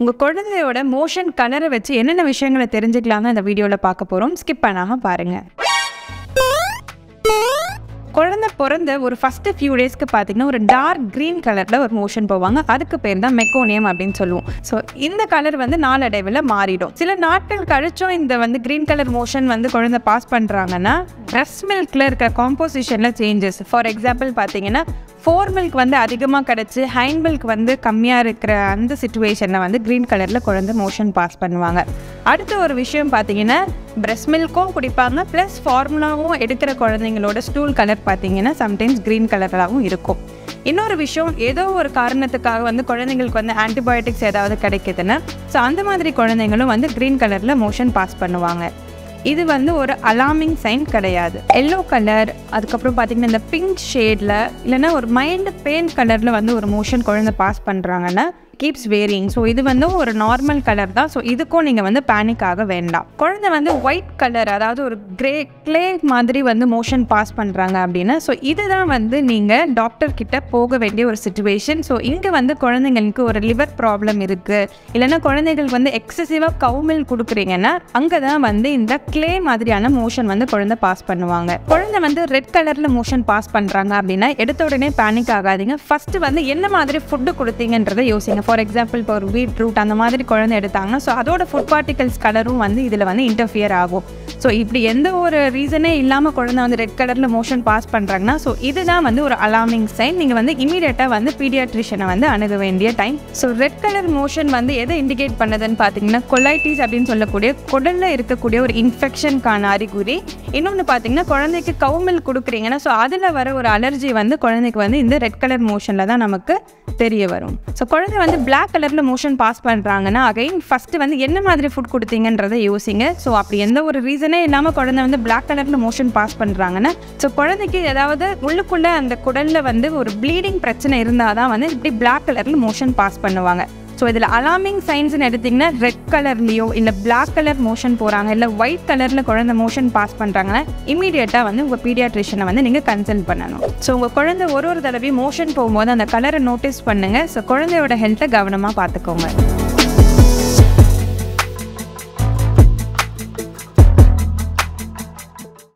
உங்கள் குழந்தையோட மோஷன் கலரை வச்சு என்னென்ன விஷயங்களை தெரிஞ்சுக்கலாம் தான் இந்த வீடியோவில் பார்க்க போகிறோம் ஸ்கிப் பண்ணாமல் பாருங்கள் குழந்தை பிறந்த ஒரு ஃபஸ்ட்டு ஃபியூ டேஸ்க்கு பார்த்தீங்கன்னா ஒரு டார்க் க்ரீன் கலரில் ஒரு மோஷன் போவாங்க அதுக்கு பேர் தான் மெக்கோனியம் அப்படின்னு சொல்லுவோம் ஸோ இந்த கலர் வந்து நாளடைவில் மாறிடும் சில நாட்கள் கழிச்சும் இந்த வந்து க்ரீன் கலர் மோஷன் வந்து குழந்தை பாஸ் பண்ணுறாங்கன்னா பிரஸ்ட் மில்கில் இருக்க காம்போசிஷனில் சேஞ்சஸ் ஃபார் எக்ஸாம்பிள் பார்த்தீங்கன்னா ஃபோர் மில்க் வந்து அதிகமாக கிடச்சி ஹைன் மில்க் வந்து கம்மியாக இருக்கிற அந்த சுச்சுவேஷனில் வந்து க்ரீன் கலரில் குழந்தை மோஷன் பாஸ் பண்ணுவாங்க அடுத்த ஒரு விஷயம் பார்த்தீங்கன்னா பிரஸ்ட் மில்க்கும் குடிப்பாங்க ப்ளஸ் ஃபார்முலாவும் எடுக்கிற குழந்தைங்களோட ஸ்டூல் கலர் பார்த்தீங்கன்னா சம்டைம்ஸ் க்ரீன் கலராகவும் இருக்கும் இன்னொரு விஷயம் ஏதோ ஒரு காரணத்துக்காக வந்து குழந்தைங்களுக்கு வந்து ஆன்டிபயோட்டிக்ஸ் ஏதாவது கிடைக்குதுன்னா ஸோ அந்த மாதிரி குழந்தைங்களும் வந்து க்ரீன் கலரில் மோஷன் பாஸ் பண்ணுவாங்க இது வந்து ஒரு அலார்மிங் சைன் கிடையாது எல்லோ கலர் அதுக்கப்புறம் பார்த்தீங்கன்னா இந்த பிங்க் ஷேடில் இல்லைன்னா ஒரு மைல்டு பெயிண்ட் கலரில் வந்து ஒரு மோஷன் குழந்தை பாஸ் பண்ணுறாங்கன்னா கீப்ஸ் வேரிங் ஸோ இது வந்து ஒரு நார்மல் கலர் தான் ஸோ இதுக்கும் நீங்கள் வந்து பேனிக் ஆக வேண்டாம் குழந்தை வந்து ஒயிட் கலர் அதாவது ஒரு கிரே கிளே மாதிரி வந்து மோஷன் பாஸ் பண்ணுறாங்க அப்படின்னா ஸோ இதுதான் வந்து நீங்கள் டாக்டர் கிட்ட போக வேண்டிய ஒரு சுச்சுவேஷன் ஸோ இங்கே வந்து குழந்தைங்களுக்கு ஒரு லிவர் ப்ராப்ளம் இருக்குது இல்லைன்னா குழந்தைகளுக்கு வந்து எக்ஸசிவாக கவுமில் கொடுக்குறீங்கன்னா அங்கே தான் வந்து இந்த கிளே மாதிரியான மோஷன் வந்து குழந்தை பாஸ் பண்ணுவாங்க குழந்தை வந்து ரெட் கலரில் மோஷன் பாஸ் பண்ணுறாங்க அப்படின்னா எடுத்த உடனே பேனிக் ஆகாதீங்க ஃபஸ்ட்டு வந்து என்ன மாதிரி ஃபுட்டு கொடுத்தீங்கன்றதை யோசிங்க ஃபார் எக்ஸாம்பிள் இப்போ ஒரு பீட்ரூட் அந்த மாதிரி குழந்தை எடுத்தாங்கன்னா ஸோ அதோட ஃபுட் பார்ட்டிகல்ஸ் கலரும் வந்து இதில் வந்து இன்டர்ஃபியர் ஆகும் ஸோ இப்படி எந்த ஒரு ரீசனே இல்லாமல் குழந்தை வந்து ரெட் கலரில் மோஷன் பாஸ் பண்ணுறாங்கன்னா ஸோ இதுதான் வந்து ஒரு அலார்மிங் சைன் நீங்கள் வந்து இமீடியட்டாக வந்து பீடியாட்ரிஷனை வந்து அணுக வேண்டிய time so red colour motion வந்து எதை இண்டிகேட் பண்ணுதுன்னு பார்த்தீங்கன்னா கொலைட்டிஸ் அப்படின்னு சொல்லக்கூடிய குடலில் இருக்கக்கூடிய ஒரு இன்ஃபெக்ஷனுக்கான அறிகுறி இன்னொன்று பார்த்தீங்கன்னா குழந்தைக்கு கவுமில் கொடுக்குறீங்கன்னா ஸோ அதில் வர ஒரு அலர்ஜி வந்து குழந்தைக்கு வந்து இந்த ரெட் கலர் மோஷனில் தான் நமக்கு தெரிய வரும் ஸோ குழந்தை வந்து பிளாக் கலரில் மோஷன் பாஸ் பண்ணுறாங்கன்னா அகைன் ஃபஸ்ட்டு வந்து என்ன மாதிரி ஃபுட் கொடுத்தீங்கன்றதை யோசிங்க ஸோ அப்படி எந்த ஒரு ரீசனே இல்லாமல் குழந்தை வந்து பிளாக் கலரில் மோஷன் பாஸ் பண்ணுறாங்கன்னா ஸோ குழந்தைக்கு ஏதாவது உள்ளுக்குள்ளே அந்த குடலில் வந்து ஒரு ப்ளீடிங் பிரச்சனை இருந்தால் தான் வந்து இப்படி பிளாக் கலரில் மோஷன் பாஸ் பண்ணுவாங்க ஸோ இதில் அலார்மிங் சைன்ஸ்னு எடுத்திங்கன்னா ரெட் கலர்லேயோ இல்லை பிளாக் கலர் மோஷன் போகிறாங்க இல்லை ஒயிட் கலரில் குழந்தை மோஷன் பாஸ் பண்ணுறாங்கன்னா இமீடியட்டாக வந்து உங்கள் பீடியாட்ரிஷனை வந்து நீங்கள் கன்சல்ட் பண்ணணும் ஸோ உங்கள் குழந்தை ஒரு ஒரு தடவையும் மோஷன் போகும்போது அந்த கலரை நோட்டீஸ் பண்ணுங்கள் ஸோ குழந்தையோட ஹெல்த்தை கவனமாக பார்த்துக்கோங்க